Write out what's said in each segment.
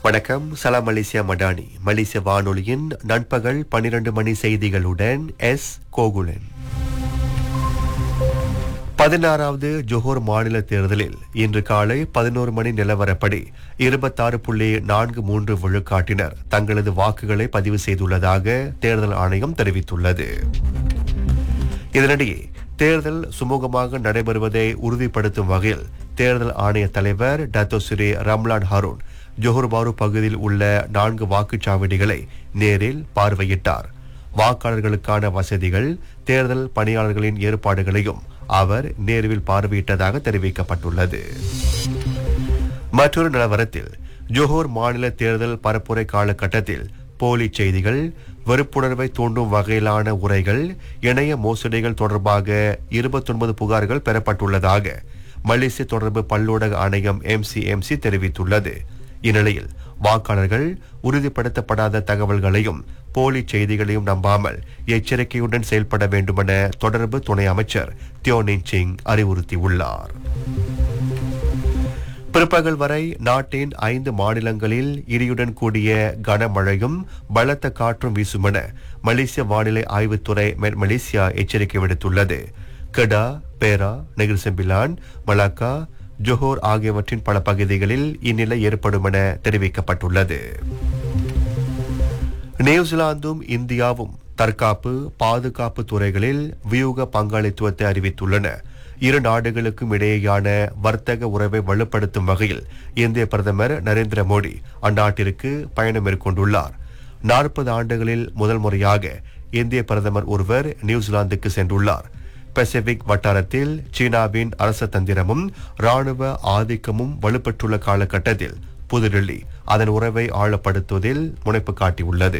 வணக்கம் சலாம் மலேசியா மடானி மலேசிய வானொலியின் நண்பகல் 12 மணி செய்திகளுடன் எஸ் கோகுலன் பதினாறாவது ஜோஹர் மாநில தேர்தலில் இன்று காலை பதினோரு மணி நிலவரப்படி இருபத்தாறு புள்ளி நான்கு மூன்று விழுக்காட்டினர் தங்களது வாக்குகளை பதிவு செய்துள்ளதாக தேர்தல் ஆணையம் தெரிவித்துள்ளது இதனிடையே தேர்தல் சுமூகமாக நடைபெறுவதை உறுதிப்படுத்தும் வகையில் தேர்தல் ஆணைய தலைவர் Dato Sri Ramlan Harun Johor Bahru பகுதியில் உள்ள நான்கு வாக்குச்சாவடிகளை நேரில் பார்வையிட்டார் வாக்காளர்களுக்கான வசதிகள் தேர்தல் பணியாளர்களின் ஏற்பாடுகளையும் அவர் நேர்வில் பார்வையிட்டதாக தெரிவிக்கப்பட்டுள்ளது மற்றொரு நிலவரத்தில் ஜோஹர் மாநில தேர்தல் பரப்புரை காலகட்டத்தில் போலி செய்திகள் வெறுப்புணர்வை தூண்டும் வகையிலான உரைகள் இணைய மோசடிகள் தொடர்பாக 29 புகார்கள் பெறப்பட்டுள்ளதாக மலேசிய தொடர்பு பல்லூடக ஆணையம் எம்சிஎம்சி தெரிவித்துள்ளது இந்நிலையில் வாக்காளர்கள் உறுதிப்படுத்தப்படாத தகவல்களையும் போலி செய்திகளையும் நம்பாமல் எச்சரிக்கையுடன் செயல்பட வேண்டுமென தொடர்பு துணை அமைச்சர் தியோனின் சிங் அறிவுறுத்தியுள்ளார் பிற்பகல் வரை நாட்டின் ஐந்து மாநிலங்களில் இடியுடன் கூடிய கனமழையும் பலத்த காற்றும் வீசும் என மலேசிய வானிலை ஆய்வுத்துறை மெட் மலேசியா எச்சரிக்கை விடுத்துள்ளது கெடா பேரா நெகிர் செம்பிலான் மலாக்கா ஜொஹோர் ஆகியவற்றின் பல பகுதிகளில் இந்நிலை ஏற்படும் என தெரிவிக்கப்பட்டுள்ளது நியூசிலாந்தும் இந்தியாவும் தற்காப்பு பாதுகாப்பு துறைகளில் வியூக பங்காளித்துவத்தை அறிவித்துள்ளன இரு நாடுகளுக்கும் இடையேயான வர்த்தக உறவை வலுப்படுத்தும் வகையில் இந்திய பிரதமர் நரேந்திர மோடி அந்நாட்டிற்கு பயணம் மேற்கொண்டுள்ளார் நாற்பது ஆண்டுகளில் முதல் முறையாக இந்திய பிரதமர் ஒருவர் நியூசிலாந்துக்கு சென்றுள்ளார் பசிபிக் வட்டாரத்தில் சீனாவின் அரச தந்திரமும் ராணுவ ஆதிக்கமும் வலுப்பெற்றுள்ள காலகட்டத்தில் புதுடில்லி அதன் உறவை ஆழப்படுத்துவதில் முனைப்பு காட்டியுள்ளது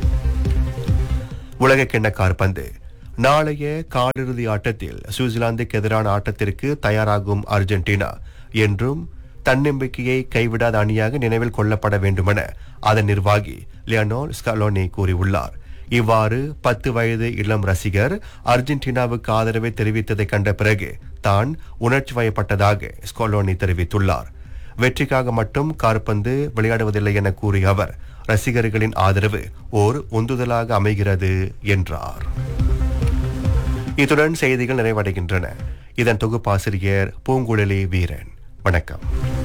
உலக கிண்ண காற்பந்து நாளைய காலிறுதி ஆட்டத்தில் சுவிட்சர்லாந்துக்கு எதிரான ஆட்டத்திற்கு தயாராகும் அர்ஜென்டினா என்றும் தன்னம்பிக்கையை கைவிடாத அணியாக நினைவில் கொள்ளப்பட வேண்டுமென அதன் நிர்வாகி லியோனோல் ஸ்கலோனி கூறியுள்ளார் இவ்வாறு பத்து வயது இளம் ரசிகர் அர்ஜென்டினாவுக்கு ஆதரவை தெரிவித்ததை கண்ட பிறகு தான் உணர்ச்சி வயப்பட்டதாக ஸ்கோலோனி தெரிவித்துள்ளார் வெற்றிக்காக மட்டும் கார்பந்து விளையாடுவதில்லை என கூறிய அவர் ரசிகர்களின் ஆதரவு ஓர் உந்துதலாக அமைகிறது என்றார் இத்துடன் செய்திகள் நிறைவடைகின்றன இதன் தொகுப்பாசிரியர் பூங்குழலி வீரன் வணக்கம்